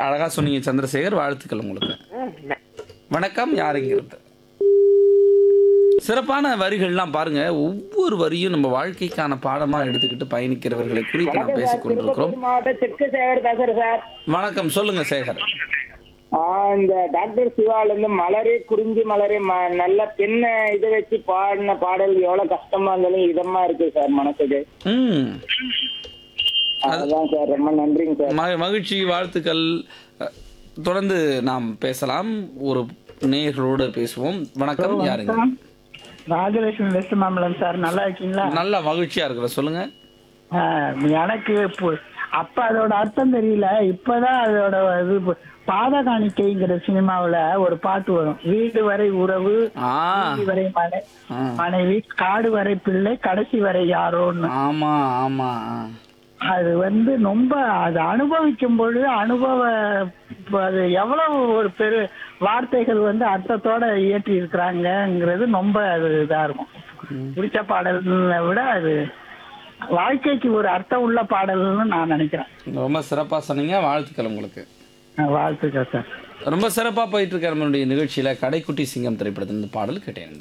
அழகா சொன்னீங்க சந்திரசேகர் வாழ்த்துக்கள் உங்களுக்கு வணக்கம் யாருங்கிறது சிறப்பான வரிகள்லாம் பாருங்க ஒவ்வொரு வரியும் நம்ம வாழ்க்கைக்கான பாடமா எடுத்துக்கிட்டு பயணிக்கிறவர்களை குறித்து நாம் பேசிக் கொண்டிருக்கிறோம் திருப்பத்தூர் மாவட்டம் தெற்கு சேகர் பேசுறேன் சார் வணக்கம் சொல்லுங்க சேகர் ஆ, இந்த டாக்டர் சிவால இருந்து மலரே குறிஞ்சி மலரே ம- நல்ல பெண்ணை இதை வச்சு பாடின பாடல் எவ்வளவு கஷ்டமா இருந்தாலும் இதமா இருக்கு சார் மனசுக்கு ம் அதுதான் சார் ரொம்ப நன்றிங்க சார் ம- மகிழ்ச்சி வாழ்த்துக்கள் அஹ், தொடர்ந்து நாம் பேசலாம் ஒரு நேயர்களோடு பேசுவோம் வணக்கம் யாருங்க ராஜலட்சுமி வெஸ்ட் மாம்பலம் சார் நல்லா இருக்கீங்களா நல்ல மகிழ்ச்சியா இருக்கிற சொல்லுங்க ஆ, எனக்கு இப்போ- அப்ப அதோட அர்த்தம் தெரியல இப்பதான் அதோட இது ப- பாத காணிக்கைங்கிற சினிமாவுல ஒரு பாட்டு வரும் வீடு வரை உறவு ஆ வீடு வரை மனை ஆ. மனைவி காடு வரை பிள்ளை கடைசி வரை யாரோன்னு ஆமா ஆமா அது வந்து ரொம்ப அது அனுபவிக்கும் பொழுது அனுபவ இப்ப அது எவ்வளவு ஒரு பெரு வார்த்தைகள் வந்து அர்த்தத்தோட இயற்றி இருக்கிறாங்கங்கிறது ரொம்ப அது இதா இருக்கும் பிடிச்ச பாடல்களை விட அது வாழ்க்கைக்கு ஒரு அர்த்தம் உள்ள பாடல்னு நான் நினைக்கிறேன் ரொம்ப சிறப்பா சொன்னீங்க வாழ்த்துக்கள் உங்களுக்கு வாழ்த்துக்கள் சார் ரொம்ப சிறப்பா போயிட்டு இருக்க நம்மளுடைய நிகழ்ச்சியில கடைக்குட்டி சிங்கம் திரைப்படத்திலிருந்து பாடல் கேட்டேன்